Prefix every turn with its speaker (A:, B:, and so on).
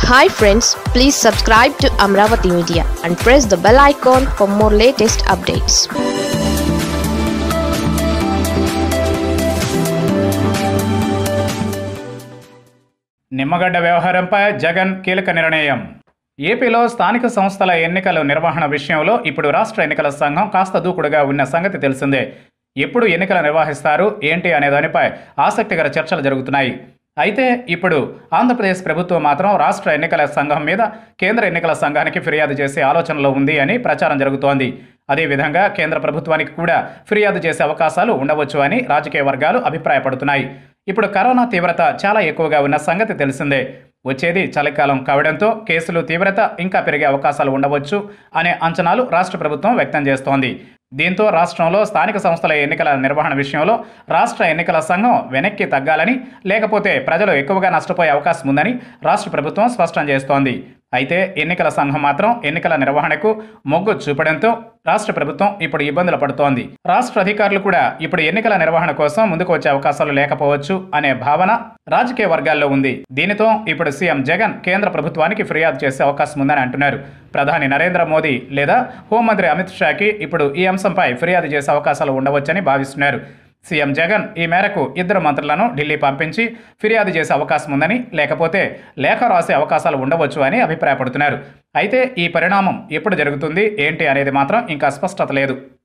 A: hi friends please subscribe to Amaravati media and press the bell icon for more latest updates
B: Nimmagadda వ్యవహారంపై జగన్ కీలక నిర్ణయం ఏపీలో స్థానిక సంస్థల ఎన్నికల నిర్వహణ విషయంలో ఇప్పుడు రాష్ట్ర ఎన్నికల సంఘం కాస్త దూకుడుగా ఉన్న సంగతి తెలిసిందే ఎప్పుడు ఎన్నికలు నిర్వహిస్తారు ఏంటి అనే దానిపై ఆసక్తికర చర్చలు జరుగుతున్నాయి అయితే ఇప్పుడు ఆంధ్రప్రదేశ్ ప్రభుత్వం మాత్రం రాష్ట్ర ఎన్నికల సంఘం మీద కేంద్ర ఎన్నికల సంఘానికి ఫిర్యాదు చేసే ఆలోచనలో ఉంది అని ప్రచారం జరుగుతోంది అదేవిధంగా కేంద్ర ప్రభుత్వానికి కూడా ఫిర్యాదు చేసే అవకాశాలు ఉండవచ్చు అని రాజకీయ వర్గాలు అభిప్రాయపడుతున్నాయి ఇప్పుడు కరోనా తీవ్రత చాలా ఎక్కువగా ఉన్న సంగతి తెలిసిందే వచ్చేది చలికాలం కావడంతో కేసులు తీవ్రత ఇంకా పెరిగే అవకాశాలు ఉండవచ్చు అనే అంచనాలు రాష్ట్ర ప్రభుత్వం వ్యక్తం చేస్తోంది దీంతో రాష్ట్రంలో స్థానిక సంస్థల ఎన్నికల నిర్వహణ విషయంలో రాష్ట్ర ఎన్నికల సంఘం వెనక్కి తగ్గాలని లేకపోతే ప్రజలు ఎక్కువగా నష్టపోయే అవకాశం ఉందని రాష్ట్ర ప్రభుత్వం స్పష్టం చేస్తోంది అయితే ఎన్నికల సంఘం మాత్రం ఎన్నికల నిర్వహణకు మొగ్గు చూపడంతో రాష్ట్ర ప్రభుత్వం ఇప్పుడు ఇబ్బందులు పడుతోంది రాష్ట్ర అధికారులు కూడా ఇప్పుడు ఎన్నికల నిర్వహణ కోసం ముందుకు వచ్చే అవకాశాలు లేకపోవచ్చు అనే భావన రాజకీయ వర్గాల్లో ఉంది దీనితో ఇప్పుడు సీఎం జగన్ కేంద్ర ప్రభుత్వానికి ఫిర్యాదు చేసే అవకాశం ఉందని అంటున్నారు ప్రధాని నరేంద్ర మోదీ లేదా హోంమంత్రి అమిత్ షాకి ఇప్పుడు ఈ అంశంపై ఫిర్యాదు చేసే అవకాశాలు ఉండవచ్చని భావిస్తున్నారు సీఎం జగన్ ఈ మేరకు ఇద్దరు మంత్రులను ఢిల్లీ పంపించి ఫిర్యాదు చేసే అవకాశం ఉందని లేకపోతే లేఖ రాసే అవకాశాలు ఉండవచ్చు అని అభిప్రాయపడుతున్నారు అయితే ఈ పరిణామం ఎప్పుడు జరుగుతుంది ఏంటి అనేది మాత్రం ఇంకా స్పష్టత లేదు